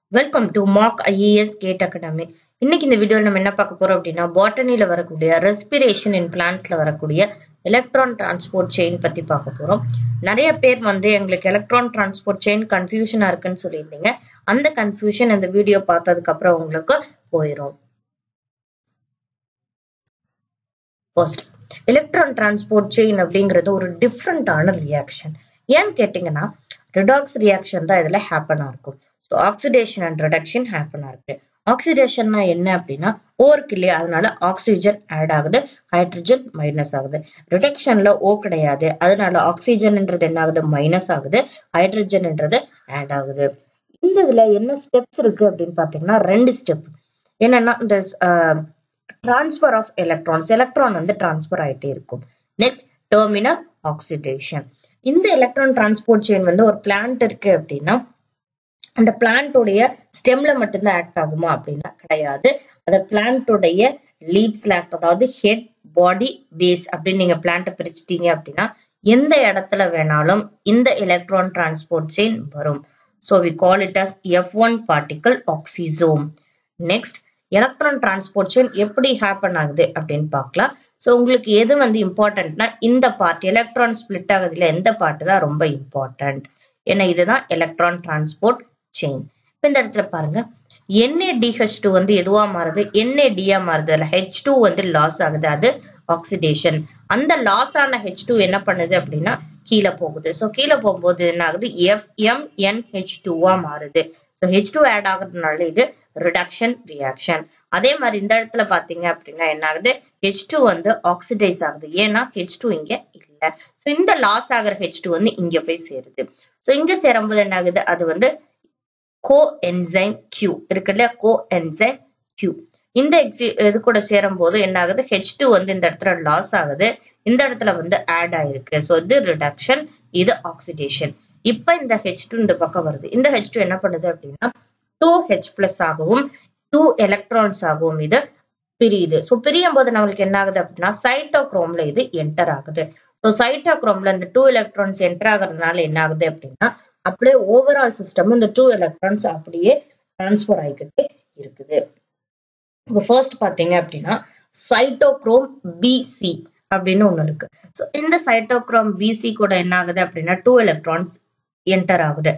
welcome to Mac IAS gate academy இன்னைக்கு இந்த வீடியோவில் நம்ம என்ன பார்க்க போறோம் அப்படின்னா பாட்டனில வரக்கூடிய ரெஸ்பிரேஷன் இன் பிளான்ட்ஸ்ல வரக்கூடிய எலக்ட்ரான் டிரான்ஸ்போர்ட் செயின் பத்தி பார்க்க போறோம் நிறைய பேர் வந்து எங்களுக்கு எலக்ட்ரான் டிரான்ஸ்போர்ட் செயின் கன்ஃபியூஷனா இருக்குன்னு சொல்லியிருந்தீங்க அந்த கன்ஃபியூஷன் இந்த வீடியோ பார்த்ததுக்கு அப்புறம் உங்களுக்கு போயிடும் ஃபர்ஸ்ட் எலக்ட்ரான் டிரான்ஸ்போர்ட் செயின் அப்படிங்கிறது ஒரு டிஃப்ரெண்டான ரியாக்ஷன் ஏன்னு கேட்டீங்கன்னா ரிடாக்ஸ் ரியாக்ஷன் தான் இதுல ஹேப்பனா இருக்கும் ஸோ ஆக்சிடேஷன் அண்ட் ரிடக்ஷன் ஹேப்பனா இருக்கு ஆக்சிடேஷன்னா என்ன அப்படின்னா ஓ இருக்கு இல்லையா அதனால ஆக்சிஜன் ஆட் ஆகுது ஹைட்ரஜன் மைனஸ் ஆகுது ரிடக்ஷன்ல ஓ கிடையாது அதனால ஆக்சிஜன்ன்றது என்ன ஆகுது மைனஸ் ஆகுது ஹைட்ரஜன்ன்றது ஆட் ஆகுது இந்த இதுல என்ன ஸ்டெப்ஸ் இருக்கு அப்படின்னு பாத்தீங்கன்னா ரெண்டு ஸ்டெப் என்னன்னா இந்த டிரான்ஸ்பர் ஆஃப் எலக்ட்ரான்ஸ் எலக்ட்ரான் வந்து டிரான்ஸ்பர் ஆயிட்டே இருக்கும் நெக்ஸ்ட் டெர்மினல் ஆக்சிடேஷன் இந்த எலக்ட்ரான் டிரான்ஸ்போர்ட் செயின் வந்து ஒரு பிளான்ட் இருக்கு அப்படின்னா அந்த பிளான்ட்டோடைய ஸ்டெம்ல மட்டும்தான் ஆக்ட் ஆகுமா அப்படின்னா கிடையாது அந்த பிளான்ட்டோடைய லீவ்ஸ்ல ஆக்ட் அதாவது ஹெட் பாடி பேஸ் அப்படின்னு நீங்க பிளான்ட்டை பிரிச்சுட்டீங்க அப்படின்னா எந்த இடத்துல வேணாலும் இந்த எலக்ட்ரான் டிரான்ஸ்போர்ட் செயின் வரும் so we call it as F one particle oxysome next electron transport chain எப்படி ஹேப்பன் ஆகுது அப்படின்னு பார்க்கலாம் ஸோ உங்களுக்கு எது வந்து இம்பார்ட்டன்ட்னா இந்த பார்ட் எலக்ட்ரான் ஸ்பிளிட் ஆகுதுல எந்த பார்ட் தான் ரொம்ப இம்பார்ட்டன்ட் ஏன்னா இதுதான் எலக்ட்ரான் டிரான்ஸ்போர்ட் செயின் இப்போ இந்த இடத்துல பாருங்க NADH2 டூ வந்து எதுவா மாறுது NADயா மாறுது அதுல ஹெச் டூ வந்து லாஸ் ஆகுது அது ஆக்சிடேஷன் அந்த லாஸ் ஆன ஹெச் டூ என்ன பண்ணுது அப்படின்னா கீழே போகுது ஸோ கீழே போகும்போது என்ன ஆகுது எஃப்எம்என்ஹெச் டூவா மாறுது ஸோ ஹெச் டூ ஆட் ஆகுறதுனால இது ரிடக்ஷன் ரியாக்ஷன் அதே மாதிரி இந்த இடத்துல பாத்தீங்க அப்படின்னா என்ன ஆகுது ஹெச் டூ வந்து ஆக்சிடைஸ் ஆகுது ஏன்னா ஹெச் டூ இங்க இல்ல ஸோ இந்த லாஸ் ஆகிற ஹெச் டூ வந்து இங்க போய் சேருது ஸோ இங்க சேரும்போது என்ன ஆகுது அது வந்து கோ என்சைம் கியூ இருக்கு இல்லையா கோ என்சைம் கியூ இந்த எக்ஸி இது கூட சேரும் போது என்ன ஆகுது ஹெச் டூ வந்து இந்த இடத்துல லாஸ் ஆகுது இந்த இடத்துல வந்து ஆட் ஆயிருக்கு ஸோ இது ரிடக்ஷன் இது ஆக்சிடேஷன் இப்ப இந்த ஹெச் டூ இந்த பக்கம் வருது இந்த ஹெச் டூ என்ன பண்ணுது அப்படின்னா டூ ஹெச் பிளஸ் ஆகவும் டூ எலக்ட்ரான்ஸ் ஆகவும் இது பிரியுது ஸோ பிரியும் போது நம்மளுக்கு என்ன ஆகுது அப்படின்னா சைட்டோக்ரோம்ல இது என்டர் ஆகுது ஸோ சைட்டோக்ரோம்ல இந்த டூ எலக்ட்ரான்ஸ் என்டர் ஆகுறதுனால என்ன ஆகுது அப்படின்னா அப்படியே ஓவரால் சிஸ்டம் இந்த டூ எலக்ட்ரான்ஸ் அப்படியே டிரான்ஸ்பர் ஆகிக்கிட்டே இருக்குது இப்போ ஃபர்ஸ்ட் பாத்தீங்க அப்படின்னா சைட்டோக்ரோம் பிசி அப்படின்னு ஒண்ணு இருக்கு ஸோ இந்த சைட்டோக்ரோம் பிசி கூட என்ன ஆகுது அப்படின்னா டூ எலக்ட்ரான்ஸ் என்டர் ஆகுது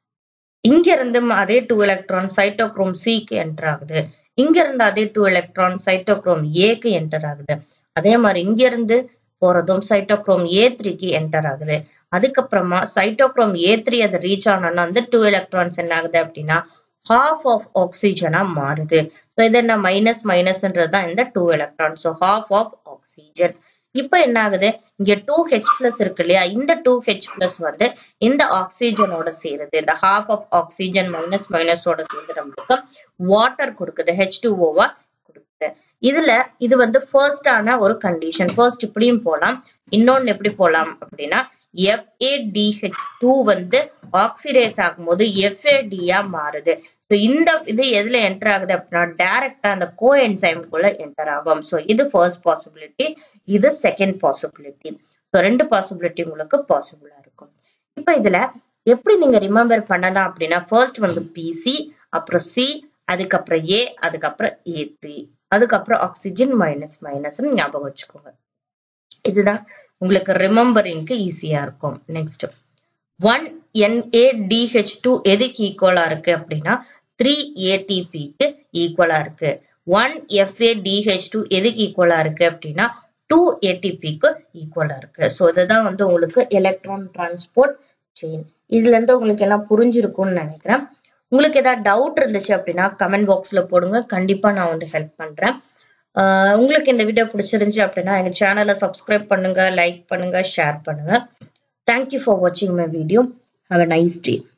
இங்க இருந்து அதே டூ எலக்ட்ரான் சைட்டோக்ரோம் சிக்கு என்டர் ஆகுது இங்க இருந்து அதே டூ எலக்ட்ரான் சைட்டோக்ரோம் ஏக்கு என்டர் ஆகுது அதே மாதிரி இங்க இருந்து போறதும் சைட்டோக்ரோம் ஏ த்ரீக்கு என்டர் ஆகுது அதுக்கப்புறமா சைட்டோக்ரோம் ஏ த்ரீ அதை ரீச் ஆனோம்னா அந்த டூ எலக்ட்ரான்ஸ் என்ன ஆகுது அப்படின்னா ஹாஃப் ஆஃப் ஆக்சிஜனா மாறுது ஸோ இது என்ன மைனஸ் மைனஸ்ன்றது தான் இந்த two electron so half of oxygen இப்போ என்ன ஆகுது இங்க டூ ஹெச் பிளஸ் இருக்கு இல்லையா இந்த டூ ஹெச் பிளஸ் வந்து இந்த ஆக்சிஜனோட சேருது இந்த ஹாஃப் ஆஃப் ஆக்சிஜன் மைனஸ் மைனஸோட சேர்ந்து நம்மளுக்கு வாட்டர் கொடுக்குது ஹெச் டூ ஓவா கொடுக்குது இதுல இது வந்து ஃபர்ஸ்டான ஒரு கண்டிஷன் ஃபர்ஸ்ட் இப்படியும் போலாம் இன்னொன்னு எப்படி போலாம் அப்படின்னா எஃப்ஏடிஹெச் டூ வந்து ஆக்சிடைஸ் ஆகும்போது எஃப்ஏடியா மாறுது ஸோ இந்த இது எதுல என்டர் ஆகுது அப்படின்னா டைரக்டா அந்த கோ என்சைம்குள்ள என்டர் ஆகும் ஸோ இது ஃபர்ஸ்ட் பாசிபிலிட்டி இது செகண்ட் பாசிபிலிட்டி ஸோ ரெண்டு பாசிபிலிட்டி உங்களுக்கு பாசிபிளா இருக்கும் இப்போ இதுல எப்படி நீங்க ரிமெம்பர் பண்ணலாம் அப்படின்னா ஃபர்ஸ்ட் வந்து பிசி அப்புறம் சி அதுக்கப்புறம் ஏ அதுக்கப்புறம் ஏ த்ரீ அதுக்கப்புறம் ஆக்சிஜன் மைனஸ் மைனஸ் ஞாபகம் வச்சுக்கோங்க இதுதான் உங்களுக்கு ரிமெம்பரிங்க்கு ஈஸியா இருக்கும் நெக்ஸ்ட் ஒன் என்ஏடிஹெச் டூ எதுக்கு ஈக்குவலா இருக்கு அப்படின்னா த்ரீ ஏடிபிக்கு ஈக்குவலா இருக்கு ஒன் எஃப்ஏடிஹெச் டூ எதுக்கு ஈக்குவலா இருக்கு அப்படின்னா டூ ஏடிபிக்கு ஈக்குவலா இருக்கு ஸோ இதுதான் வந்து உங்களுக்கு எலக்ட்ரான் டிரான்ஸ்போர்ட் செயின் இதுல இருந்து உங்களுக்கு எல்லாம் புரிஞ்சிருக்கும்னு நினைக்கிறேன் உங்களுக்கு ஏதாவது டவுட் இருந்துச்சு அப்படின்னா கமெண்ட் பாக்ஸ்ல போடுங்க கண்டிப்பா நான் வந்து ஹெல்ப் பண்றேன் உங்களுக்கு இந்த வீடியோ பிடிச்சிருந்துச்சு அப்படின்னா எங்க சேனலை சப்ஸ்கிரைப் பண்ணுங்க லைக் பண்ணுங்க ஷேர் பண்ணுங்க தேங்க்யூ ஃபார் வாட்சிங் my video have a nice day